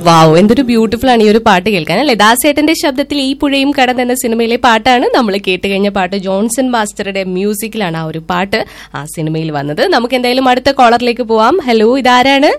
വാവ് എന്തൊരു ബ്യൂട്ടിഫുൾ ആണ് ഈ ഒരു പാട്ട് കേൾക്കാൻ അല്ലെ ദാസേട്ടന്റെ ശബ്ദത്തിൽ ഈ പുഴയും കടന്ന് എന്ന സിനിമയിലെ പാട്ടാണ് നമ്മൾ കേട്ട് കഴിഞ്ഞ പാട്ട് ജോൺസൺ മാസ്റ്ററുടെ മ്യൂസിക്കിലാണ് ആ ഒരു പാട്ട് ആ സിനിമയിൽ വന്നത് നമുക്ക് എന്തായാലും അടുത്ത കോളറിലേക്ക് പോവാം ഹലോ ഇതാരാണ്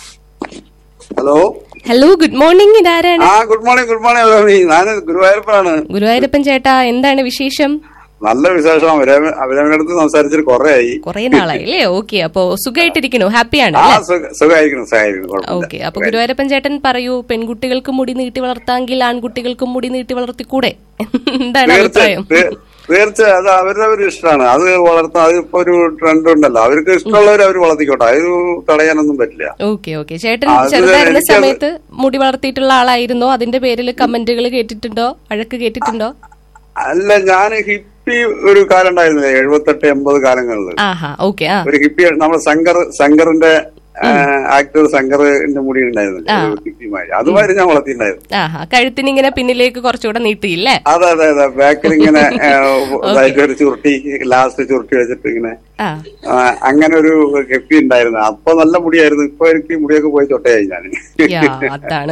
ഹലോ ഹലോ ഗുഡ് മോർണിംഗ് ഇതാരാണ് ആ ഗുഡ് മോർണിംഗ് ഗുഡ് മോർണിംഗ് ഞാൻ ഗുരുവായൂരപ്പനാണ് ഗുരുവായൂരപ്പൻ ചേട്ടാ എന്താണ് വിശേഷം നല്ല വിശേഷം അവരവന്റെ അടുത്ത് സംസാരിച്ചിട്ട് കുറെ ആയി കുറെ നാളായി അല്ലേ ഓക്കെ അപ്പോ സുഖമായിട്ടിരിക്കണോ ഹാപ്പിയാണ് ആ സുഖ- സുഖായിരിക്കുന്നു സുഖായിരിക്കുന്നു കുഴപ്പമില്ല. ഓക്കെ അപ്പൊ ഗുരുവായൂരപ്പൻ ചേട്ടൻ പറയൂ പെൺകുട്ടികൾക്ക് മുടി നീട്ടി വളർത്താമെങ്കിൽ ആൺകുട്ടികൾക്കും മുടി നീട്ടി വളർത്തിക്കൂടെ എന്താണ് തീർച്ച അഭിപ്രായം തീ- തീർച്ച അത് അവരുടെ ഒരു ഇഷ്ടമാണ് അത് വളർത്താൻ അതിപ്പോ ഒരു ട്രെൻഡ് ഉണ്ടല്ലോ അവർക്ക് ഇഷ്ടമുള്ളവർ അവർ വളർത്തിക്കോട്ടെ അത് തടയാനൊന്നും പറ്റില്ല ഓക്കെ ഓക്കെ ചേട്ടൻ അത് ചെറുതായിരുന്ന എനിക്കത് സമയത്ത് മുടി വളർത്തിയിട്ടുള്ള ആളായിരുന്നോ അതിന്റെ പേരിൽ കമന്റുകൾ കേട്ടിട്ടുണ്ടോ വഴക്ക് കേട്ടിട്ടുണ്ടോ അല്ല ഞാൻ ഹിപ്പി ഒരു കാലം ഉണ്ടായിരുന്നില്ലേ എഴുപത്തെട്ട് എൺപത് കാലങ്ങളിൽ ആഹാ ഓക്കെ ആ ഒരു ഹിപ്പി നമ്മുടെ ശങ്കർ ശങ്കറിന്റെ ആക്ടർ ശങ്കറിന്റെ മുടി ഉണ്ടായിരുന്നില്ലേ ഒരു ഹിപ്പിമാര് അതുമാതിരി ഞാൻ വളർത്തിയിട്ടുണ്ടായിരുന്നു ആഹാ കഴുത്തിന് ഇങ്ങനെ പിന്നിലേക്ക് കുറച്ചുകൂടെ നീട്ടിയില്ലേ അതെ അതെ അതെ ബാക്കിൽ ഇങ്ങനെ ആ, ഇതായിട്ട് ഒരു ചുരുട്ടി ലാസ്റ്റ് ചുരുട്ടി വെച്ചിട്ട് ഇങ്ങനെ ആ ആ, അങ്ങനെ ഒരു കെപ്പി ഉണ്ടായിരുന്നു അപ്പൊ നല്ല മുടിയായിരുന്നു ഇപ്പൊ എനിക്ക് ഈ മുടിയൊക്കെ പോയി തൊട്ടയായി ഞാൻ യാ അതാണ്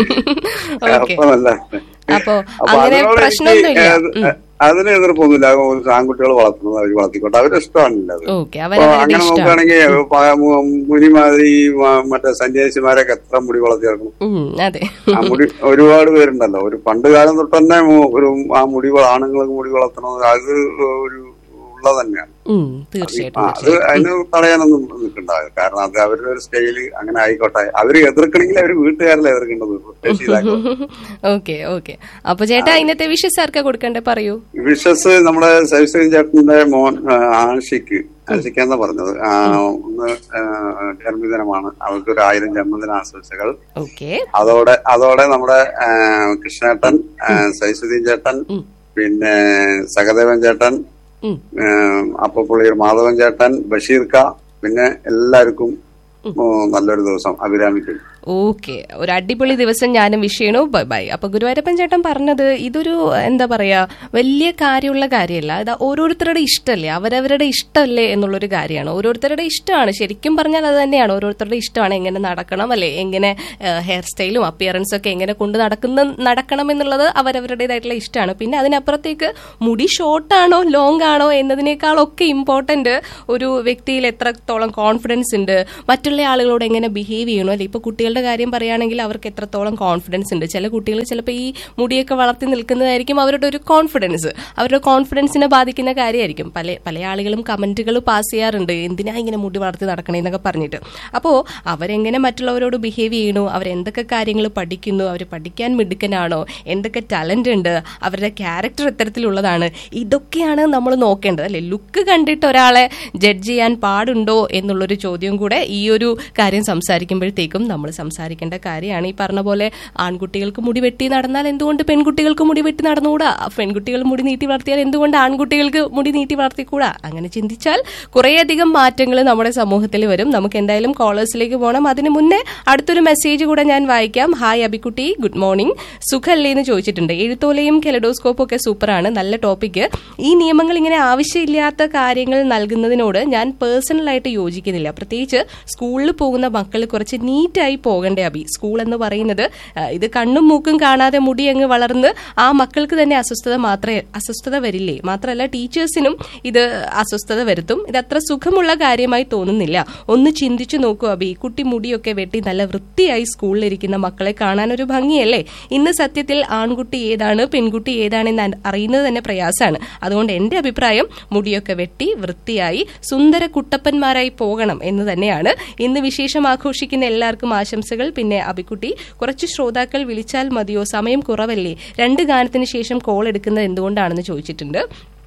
ഓക്കെ അപ്പൊ നല്ല അപ്പൊ അപ്പൊ അങ്ങനെ അതിനോട് എനിക്ക് പ്രശ്നമൊന്നുമില്ല ഏ, അതിന് എതിർപ്പൊന്നുമില്ല ആൺകുട്ടികൾ വളർത്തുന്നത് അവർ വളർത്തിക്കോട്ടെ അവരുടെ ഇഷ്ടമാണല്ലോ അത് ഓക്കെ അപ്പൊ അവരവരുടെ അങ്ങനെ ഇഷ്ടം നോക്കുകയാണെങ്കിൽ പ- മു- മുനിമാതിരി മ- മറ്റേ സന്യാസിമാരൊക്കെ എത്ര മുടി വളർത്തിയിറങ്ങും ഉം, അതെ ആ മുടി ഒരുപാട് പേരുണ്ടല്ലോ ഒരു പണ്ട് കാലം തൊട്ട് തന്നെ മു- ഒരു ആ മുടി വള- ആണുങ്ങൾക്ക് മുടി വളർത്തണത് അത് ഒരു ഉള്ളത് തന്നെയാണ് ഉം, ആ, തീർച്ചയായിട്ടും അത് അതിന് തടയാനൊന്നും നിൽക്കണ്ടാവില്ല കാരണം അത് അവരുടെ ഒരു സ്റ്റൈല് അങ്ങനെ ആയിക്കോട്ടെ അവര് എതിർക്കണമെങ്കിൽ അവര് വീട്ടുകാരല്ലേ എതിർക്കേണ്ടത് പ്രത്യേകിച്ച് ഇതാക്കുക ഓക്കെ ഓക്കെ അപ്പൊ ചേട്ടാ ഇന്നത്തെ വിഷസ് ആർക്കാ കൊടുക്കണ്ടേ പറയൂ വിഷസ് നമ്മുടെ സൈസീൻ ചേട്ടന്റെ മോൻ ആ, ആഷിക്ക് ആഷിക്ക് എന്താ പറഞ്ഞത് ആ, ഒന്ന് ആ, ജന്മദിനമാണ് അവർക്ക് ഒരു ആയിരം ജന്മദിന ആശംസകൾ ഓക്കെ അതോടെ അതോടെ നമ്മുടെ ആ, കൃഷ്ണേട്ടൻ ആ, സൈസുദ്ദീൻ ചേട്ടൻ പിന്നെ സഹദേവൻ ചേട്ടൻ ഉം. അപ്പൊ പുള്ളിയർ മാധവൻ ചേട്ടൻ ബഷീർക്ക പിന്നെ എല്ലാവർക്കും ഉം, നല്ലൊരു ദിവസം അഭിരാമിക്കും ഓക്കെ ഒരു അടിപൊളി ദിവസം ഞാനും വിഷ് ചെയ്യണു ബൈ ബൈ അപ്പൊ ഗുരുവായൂരപ്പൻ ചേട്ടൻ പറഞ്ഞത് ഇതൊരു എന്താ പറയാ വലിയ കാര്യമുള്ള കാര്യമല്ല ഇത് ഓരോരുത്തരുടെ ഇഷ്ടമല്ലേ അവരവരുടെ ഇഷ്ടമല്ലേ എന്നുള്ളൊരു കാര്യമാണ് ഓരോരുത്തരുടെ ഇഷ്ടമാണ് ശരിക്കും പറഞ്ഞാൽ അത് തന്നെയാണ് ഓരോരുത്തരുടെ ഇഷ്ടമാണ് എങ്ങനെ നടക്കണം അല്ലെ എങ്ങനെ ഹെയർ സ്റ്റൈലും അപ്പിയറൻസും ഒക്കെ എങ്ങനെ കൊണ്ട് നടക്കുന്ന നടക്കണം എന്നുള്ളത് അവരവരുടേതായിട്ടുള്ള ഇഷ്ടമാണ് പിന്നെ അതിനപ്പുറത്തേക്ക് മുടി ഷോർട്ടാണോ ലോങ് ആണോ എന്നതിനേക്കാളൊക്കെ ഇമ്പോർട്ടന്റ് ഒരു വ്യക്തിയിൽ എത്രത്തോളം കോൺഫിഡൻസ് ഉണ്ട് മറ്റുള്ള ആളുകളോട് എങ്ങനെ ബിഹേവ് ചെയ്യണോ അല്ലെ ഇപ്പൊ കുട്ടികളുടെ കാര്യം പറയുകയാണെങ്കിൽ അവർക്ക് എത്രത്തോളം കോൺഫിഡൻസ് ഉണ്ട് ചില കുട്ടികൾ ചിലപ്പോൾ ഈ മുടിയൊക്കെ വളർത്തി നിൽക്കുന്നതായിരിക്കും അവരുടെ ഒരു കോൺഫിഡൻസ് അവരുടെ കോൺഫിഡൻസിനെ ബാധിക്കുന്ന കാര്യമായിരിക്കും പല പല ആളുകളും കമന്റുകൾ പാസ് ചെയ്യാറുണ്ട് എന്തിനാ ഇങ്ങനെ മുടി വളർത്തി നടക്കണേന്നൊക്കെ പറഞ്ഞിട്ട് അപ്പോൾ അവരെങ്ങനെ മറ്റുള്ളവരോട് ബിഹേവ് ചെയ്യണു അവരെന്തൊക്കെ കാര്യങ്ങൾ പഠിക്കുന്നു അവർ പഠിക്കാൻ മിടുക്കനാണോ എന്തൊക്കെ ടാലന്റ് ഉണ്ട് അവരുടെ ക്യാരക്ടർ എത്തരത്തിലുള്ളതാണ് ഇതൊക്കെയാണ് നമ്മൾ നോക്കേണ്ടത് അല്ലെ ലുക്ക് കണ്ടിട്ട് ഒരാളെ ജഡ്ജ് ചെയ്യാൻ പാടുണ്ടോ എന്നുള്ളൊരു ചോദ്യം കൂടെ ഈ ഒരു കാര്യം സംസാരിക്കുമ്പോഴത്തേക്കും നമ്മൾ സംസാരിക്കേണ്ട കാര്യമാണ് ഈ പറഞ്ഞ പോലെ ആൺകുട്ടികൾക്ക് മുടി വെട്ടി നടന്നാൽ എന്തുകൊണ്ട് പെൺകുട്ടികൾക്ക് മുടി വെട്ടി നടന്നുകൂടാ പെൺകുട്ടികൾ മുടി നീട്ടി വളർത്തിയാൽ എന്തുകൊണ്ട് ആൺകുട്ടികൾക്ക് മുടി നീട്ടി വളർത്തിക്കൂടാ അങ്ങനെ ചിന്തിച്ചാൽ കുറേയധികം മാറ്റങ്ങൾ നമ്മുടെ സമൂഹത്തിൽ വരും നമുക്ക് എന്തായാലും കോളേഴ്സിലേക്ക് പോകണം അതിന് മുന്നേ അടുത്തൊരു മെസ്സേജ് കൂടെ ഞാൻ വായിക്കാം ഹായ് അബിക്കുട്ടി ഗുഡ് മോർണിംഗ് സുഖല്ലേ എന്ന് ചോദിച്ചിട്ടുണ്ട് എഴുത്തോലയും കെലഡോസ്കോപ്പും ഒക്കെ സൂപ്പറാണ് നല്ല ടോപ്പിക്ക് ഈ നിയമങ്ങൾ ഇങ്ങനെ ആവശ്യമില്ലാത്ത കാര്യങ്ങൾ നൽകുന്നതിനോട് ഞാൻ പേഴ്സണലായിട്ട് യോജിക്കുന്നില്ല പ്രത്യേകിച്ച് സ്കൂളിൽ പോകുന്ന മക്കൾ കുറച്ച് നീറ്റായി പോകണ്ടേ അബി സ്കൂൾ എന്ന് പറയുന്നത് ആ, ഇത് കണ്ണും മൂക്കും കാണാതെ മുടി അങ്ങ് വളർന്ന് ആ മക്കൾക്ക് തന്നെ അസ്വസ്ഥത മാത്രമേ അസ്വസ്ഥത വരില്ലേ മാത്രമല്ല ടീച്ചേഴ്സിനും ഇത് അസ്വസ്ഥത വരുത്തും ഇത് അത്ര സുഖമുള്ള കാര്യമായി തോന്നുന്നില്ല ഒന്ന് ചിന്തിച്ചു നോക്കൂ അബി കുട്ടി മുടിയൊക്കെ വെട്ടി നല്ല വൃത്തിയായി സ്കൂളിലിരിക്കുന്ന മക്കളെ കാണാൻ ഒരു ഭംഗിയല്ലേ ഇന്ന് സത്യത്തിൽ ആൺകുട്ടി ഏതാണ് പെൺകുട്ടി ഏതാണെന്ന് അൻ- അറിയുന്നത് തന്നെ പ്രയാസമാണ് അതുകൊണ്ട് എന്റെ അഭിപ്രായം മുടിയൊക്കെ വെട്ടി വൃത്തിയായി സുന്ദര കുട്ടപ്പന്മാരായി പോകണം എന്ന് തന്നെയാണ് ഇന്ന് വിശേഷം ആഘോഷിക്കുന്ന എല്ലാവർക്കും ആശംസകൾ പിന്നെ അബിക്കുട്ടി കുറച്ച് ശ്രോതാക്കൾ വിളിച്ചാൽ മതിയോ സമയം കുറവല്ലേ രണ്ട് ഗാനത്തിന് ശേഷം കോൾ എടുക്കുന്നത് എന്തുകൊണ്ടാണെന്ന് ചോദിച്ചിട്ടുണ്ട്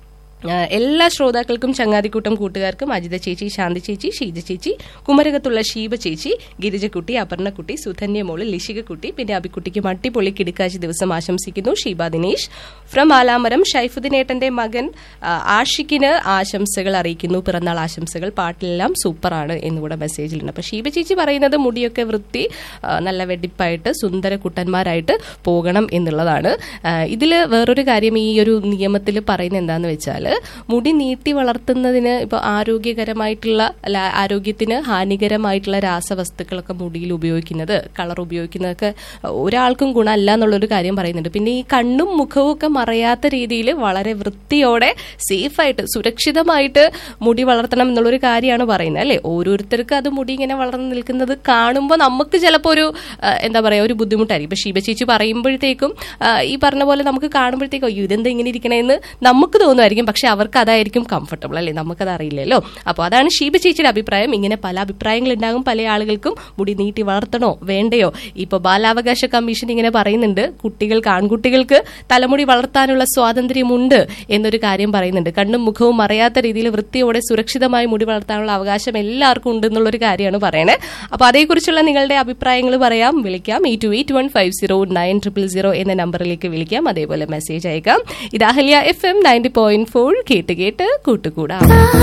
ആ, എല്ലാ ശ്രോതാക്കൾക്കും ചങ്ങാതിക്കൂട്ടം കൂട്ടുകാർക്കും അജിത ചേച്ചി ശാന്തി ചേച്ചി ഷീജ ചേച്ചി കുമരകത്തുള്ള ഷീബ ചേച്ചി ഗിരിജക്കുട്ടി അപർണക്കുട്ടി സുധന്യ മോള് ലിഷികക്കുട്ടി പിന്നെ അബിക്കുട്ടിക്ക് മട്ടിപ്പൊളി കിടുക്കാശി ദിവസം ആശംസിക്കുന്നു ഷീബ ദിനേശ് ഫ്രം ആലാമരം ഷൈഫുദ്ദീനേട്ടന്റെ മകൻ ആ, ആഷിക്കിന് ആശംസകൾ അറിയിക്കുന്നു പിറന്നാൾ ആശംസകൾ പാട്ടിലെല്ലാം സൂപ്പറാണ് എന്നുകൂടെ മെസ്സേജിലുണ്ട് അപ്പൊ ഷീബ ചേച്ചി പറയുന്നത് മുടിയൊക്കെ വൃത്തി ആ, നല്ല വെടിപ്പായിട്ട് സുന്ദര കുട്ടന്മാരായിട്ട് പോകണം എന്നുള്ളതാണ് ആ, ഇതില് വേറൊരു കാര്യം ഈ ഒരു നിയമത്തിൽ പറയുന്നത് എന്താന്ന് വെച്ചാൽ മുടി നീട്ടി വളർത്തുന്നതിന് ഇപ്പൊ ആരോഗ്യകരമായിട്ടുള്ള അല്ല ആരോഗ്യത്തിന് ഹാനികരമായിട്ടുള്ള രാസവസ്തുക്കളൊക്കെ മുടിയിൽ ഉപയോഗിക്കുന്നത് കളർ ഉപയോഗിക്കുന്നതൊക്കെ ഒരാൾക്കും ഗുണമല്ല എന്നുള്ളൊരു കാര്യം പറയുന്നുണ്ട് പിന്നെ ഈ കണ്ണും മുഖവും ഒക്കെ മറയാത്ത രീതിയിൽ വളരെ വൃത്തിയോടെ സേഫായിട്ട് സുരക്ഷിതമായിട്ട് മുടി വളർത്തണം എന്നുള്ളൊരു കാര്യമാണ് പറയുന്നത് അല്ലേ ഓരോരുത്തർക്ക് അത് മുടി ഇങ്ങനെ വളർന്നു നിൽക്കുന്നത് കാണുമ്പോൾ നമുക്ക് ചിലപ്പോൾ ഒരു ആ, എന്താ പറയുക ഒരു ബുദ്ധിമുട്ടായിരിക്കും ഇപ്പൊ ശിവ ചേച്ചി പറയുമ്പോഴത്തേക്കും ആ, ഈ പറഞ്ഞ പോലെ നമുക്ക് കാണുമ്പോഴത്തേക്കും അയ്യോ ഇതെന്താ ഇങ്ങനെ ഇരിക്കണേന്ന് നമുക്ക് തോന്നുമായിരിക്കും പക്ഷെ അവർക്ക് അതായിരിക്കും കംഫർട്ടബിൾ അല്ലേ നമുക്കത് അറിയില്ലല്ലോ അപ്പോൾ അതാണ് ഷീബ ചേച്ചിയുടെ അഭിപ്രായം ഇങ്ങനെ പല അഭിപ്രായങ്ങൾ ഉണ്ടാകും പല ആളുകൾക്കും മുടി നീട്ടി വളർത്തണോ വേണ്ടയോ ഇപ്പൊ ബാലാവകാശ കമ്മീഷൻ ഇങ്ങനെ പറയുന്നുണ്ട് കുട്ടികൾക്ക് ആൺകുട്ടികൾക്ക് തലമുടി വളർത്താനുള്ള സ്വാതന്ത്ര്യമുണ്ട് എന്നൊരു കാര്യം പറയുന്നുണ്ട് കണ്ണും മുഖവും മറയാത്ത രീതിയിൽ വൃത്തിയോടെ സുരക്ഷിതമായി മുടി വളർത്താനുള്ള അവകാശം എല്ലാവർക്കും ഉണ്ട് എന്നുള്ളൊരു കാര്യമാണ് പറയണേ അപ്പൊ അതേക്കുറിച്ചുള്ള നിങ്ങളുടെ അഭിപ്രായങ്ങൾ പറയാം വിളിക്കാം eight two eight one five zero nine triple zero എന്ന നമ്പറിലേക്ക് വിളിക്കാം അതേപോലെ മെസ്സേജ് അയക്കാം ഇത് Ahalya F M ninety point four കേട്ട് കേട്ട് കൂട്ടുകൂടാം